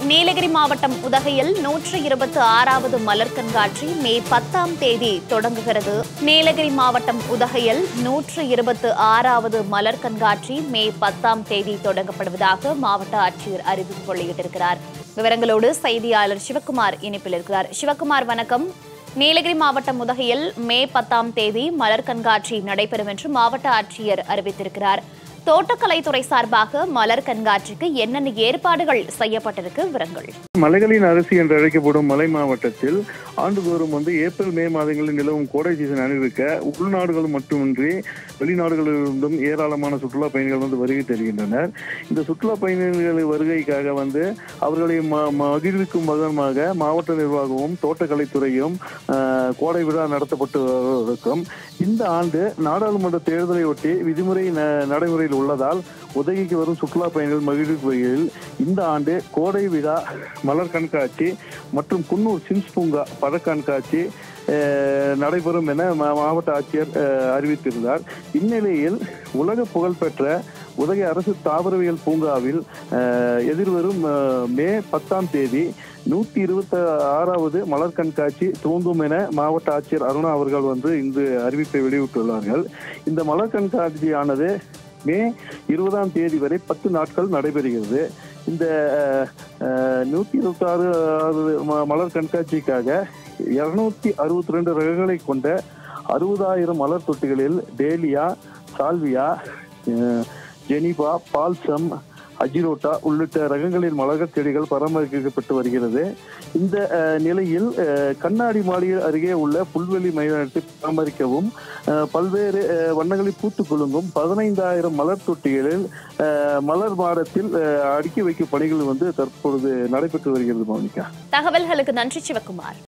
நீலகிரி மாவட்டம் உதகையில் நூற்று இருபத்தி ஆறாவது மலர் கண்காட்சி மே பத்தாம் தேதி தொடங்குகிறது நீலகிரி மாவட்டம் உதகையில் நூற்று இருபத்து ஆறாவது மலர் கண்காட்சி மே பத்தாம் தேதி தொடங்கப்படுவதாக மாவட்ட ஆட்சியர் அறிவிப்பு வெளியிட்டிருக்கிறார் விவரங்களோடு செய்தியாளர் சிவக்குமார் இணைப்பில் இருக்கிறார் சிவக்குமார் வணக்கம் நீலகிரி மாவட்டம் உதகையில் மே பத்தாம் தேதி மலர் கண்காட்சி நடைபெறும் என்று மாவட்ட ஆட்சியர் அறிவித்திருக்கிறார் தோட்டக்கலைத்துறை சார்பாக மலர் கண்காட்சிக்கு என்னென்ன ஏற்பாடுகள் செய்யப்பட்டிருக்கு விவரங்கள் மலைகளின் அரசி என்று அழைக்கப்படும் மலை மாவட்டத்தில் ஆண்டுதோறும் வந்து ஏப்ரல் மே மாதங்களில் நிலவும் கோடை சீசன் அனுபவிக்க உள்நாடுகள் மட்டுமின்றி வெளிநாடுகளிலிருந்தும் ஏராளமான சுற்றுலா பயணிகள் வந்து வருகை தருகின்றனர் இந்த சுற்றுலா பயணிகள் வருகைக்காக வந்து அவர்களை ம- மகிழ்விக்கும் விதமாக மாவட்ட நிர்வாகமும் தோட்டக்கலைத்துறையும் ஆஹ், கோடை விழா நடத்தப்பட்டு இருக்கும் இந்த ஆண்டு நாடாளுமன்ற தேர்தலை ஒட்டி விதிமுறை ந- நடைமுறையில் உள்ளதால் உதகைக்கு வரும் சுற்றுலா பயணிகள் மகிழ்விக்கும் வகையில் இந்த ஆண்டு கோடை விழா மலர் கண்காட்சி மற்றும் குன்னூர் சிம்ஸ் பூங்கா பழ கண்காட்சி அஹ், நடைபெறும் என மா- மாவட்ட ஆட்சியர் அஹ், அறிவித்திருந்தார் இந்நிலையில் உலக புகழ்பெற்ற உதகை அரசு தாவரவியல் பூங்காவில் அஹ், எதிர்வரும் அஹ், மே பத்தாம் தேதி நூத்தி இருபத்தி ஆறாவது மலர் கண்காட்சி துவங்கும் என மாவட்ட ஆட்சியர் அருணா அவர்கள் வந்து இந்த அறிவிப்பை வெளியிட்டுள்ளார்கள் இந்த மலர் கண்காட்சியானது மே இருபதாம் தேதி வரை பத்து நாட்கள் நடைபெறுகிறது இந்த நூத்தி இருபத்தி ஆறு மலர் கண்காட்சிக்காக இருநூத்தி அறுபத்தி ரெண்டு ரகங்களை கொண்ட அறுபதாயிரம் மலர் தொட்டிகளில் டேலியா சால்வியா அஹ், ஜெனிபா பால்சம் அஜிரோட்டா உள்ளிட்ட ரகங்களின் மலர் செடிகள் பராமரிக்கப்பட்டு வருகிறது இந்த அஹ், நிலையில் அஹ், கண்ணாடி மாளிகை அருகே உள்ள புல்வெளி மைதானத்தை பராமரிக்கவும் அஹ், பல்வேறு அஹ், வண்ணங்களில் பூத்து குலுங்கும் பதினைந்தாயிரம் மலர் தொட்டிகளில் அஹ், மலர் மாடத்தில் அஹ், அடுக்கி வைக்கும் பணிகள் வந்து தற்பொழுது நடைபெற்று வருகிறது மௌனிகா தகவல்களுக்கு நன்றி சிவக்குமார்